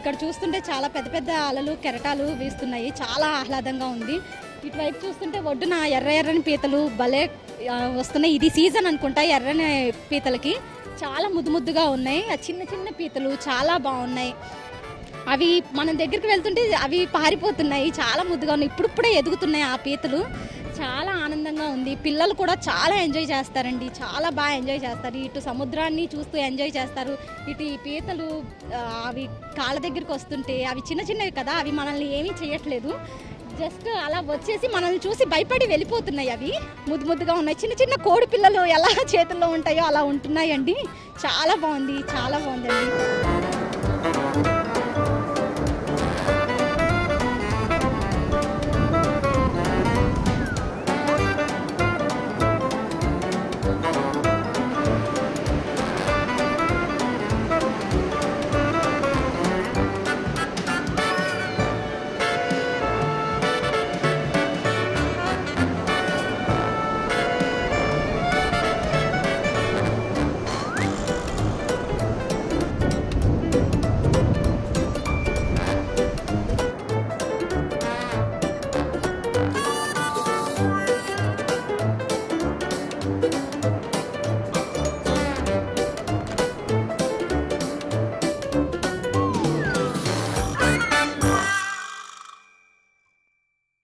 ఇక్కడ చూస్తుంటే చాలా పెద్ద పెద్ద అలలు కెరటాలు వీస్తున్నాయి చాలా ఆహ్లాదంగా ఉంది ఇటువైపు చూస్తుంటే ఒడ్డున ఎర్ర ఎర్రని పీతలు భలే ఆ, వస్తున్నాయి ఇది సీజన్ అనుకుంటా ఎర్రని పీతలకి చాలా ముద్దు ముద్దుగా ఉన్నాయి ఆ చిన్న చిన్న పీతలు చాలా బాగున్నాయి అవి మన దగ్గరికి వెళ్తుంటే అవి పారిపోతున్నాయి చాలా ముద్దుగా ఉన్నాయి ఇప్పుడిప్పుడే ఎదుగుతున్నాయి ఆ పీతలు చాలా ఆనందంగా ఉంది పిల్లలు కూడా చాలా ఎంజాయ్ చేస్తారండి చాలా బాగా ఎంజాయ్ చేస్తారు ఇటు సముద్రాన్ని చూస్తూ ఎంజాయ్ చేస్తారు ఇటు ఈ పీతలు ఆ, అవి కాళ్ళ దగ్గరికి వస్తుంటే అవి చిన్న చిన్నవి కదా అవి మనల్ని ఏమీ చేయట్లేదు జస్ట్ అలా వచ్చేసి మనల్ని చూసి భయపడి వెళ్ళిపోతున్నాయి అవి ముద్దు ముద్దుగా ఉన్నాయి చిన్న చిన్న కోడి పిల్లలు ఎలా చేతుల్లో ఉంటాయో అలా ఉంటున్నాయండి చాలా బాగుంది చాలా బాగుందండి